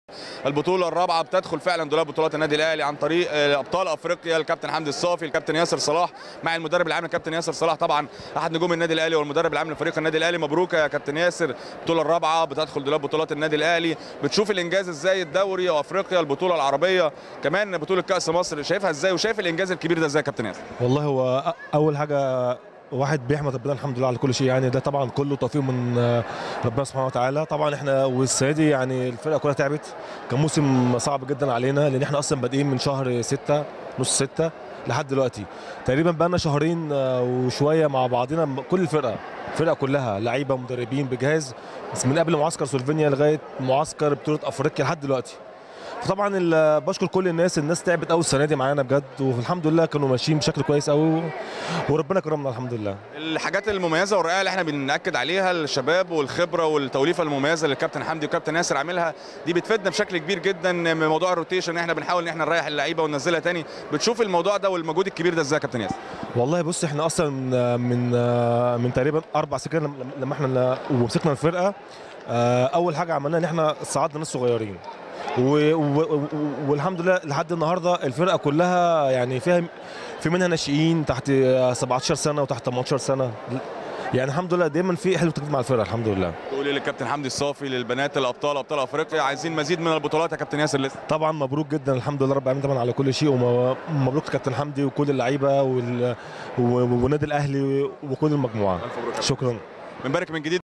البطوله الرابعه بتدخل فعلا دولاب بطولات النادي الاهلي عن طريق آه، ابطال افريقيا الكابتن حمدي الصافي الكابتن ياسر صلاح مع المدرب العام الكابتن ياسر صلاح طبعا احد نجوم النادي الاهلي والمدرب العام لفريق النادي الاهلي مبروك يا كابتن ياسر البطوله الرابعه بتدخل دولاب بطولات النادي الاهلي بتشوف الانجاز ازاي الدوري وافريقيا البطوله العربيه كمان بطوله كاس مصر شايفها ازاي وشايف الانجاز الكبير ده ازاي يا كابتن ياسر والله هو أ- اول حاجه واحد بيحمد ربنا الحمد لله على كل شيء يعني ده طبعا كله توفيق من آه، ربنا سبحانه وتعالى طبعا احنا والسنه دي يعني الفرقه كلها تعبت كان موسم صعب جدا علينا لان احنا اصلا بادئين من شهر ستة نص ستة لحد دلوقتي تقريبا بقى شهرين آه، وشويه مع بعضنا م- كل الفرقه الفرقه كلها لعيبه مدربين بجهاز بس من قبل معسكر سلوفينيا لغايه معسكر بطوله افريقيا لحد دلوقتي فطبعا ال- بشكر كل الناس الناس تعبت قوي السنه دي معانا بجد والحمد لله كانوا ماشيين بشكل كويس قوي وربنا كرمنا الحمد لله الحاجات المميزه والرائعه اللي احنا بناكد عليها الشباب والخبره والتوليفه المميزه اللي الكابتن حمدي والكابتن ياسر عاملها دي بتفيدنا بشكل كبير جدا من موضوع الروتيشن احنا بنحاول ان احنا نريح اللعيبه وننزلها تاني بتشوف الموضوع ده والمجهود الكبير ده ازاي يا كابتن ياسر والله بص احنا اصلا من من من تقريبا اربع سنين لما- لما احنا ومسكنا الفرقه اه، اول حاجه عملناها ان احنا صعدنا ناس صغيرين و- و- و- والحمد لله لحد النهارده الفرقه كلها يعني فيها في منها ناشئين تحت 17 سنه وتحت 18 سنه يعني الحمد لله دايما في حلو تجديد مع الفرقه الحمد لله تقول ايه للكابتن حمدي الصافي للبنات الابطال ابطال افريقيا عايزين مزيد من البطولات يا كابتن ياسر لسه طبعا مبروك جدا الحمد لله رب العالمين طبعا على كل شيء ومبروك كابتن حمدي وكل اللعيبه وال- و- والنادي الاهلي وكل المجموعه الف مبروك يا كابتن. شكرا بنبارك من جديد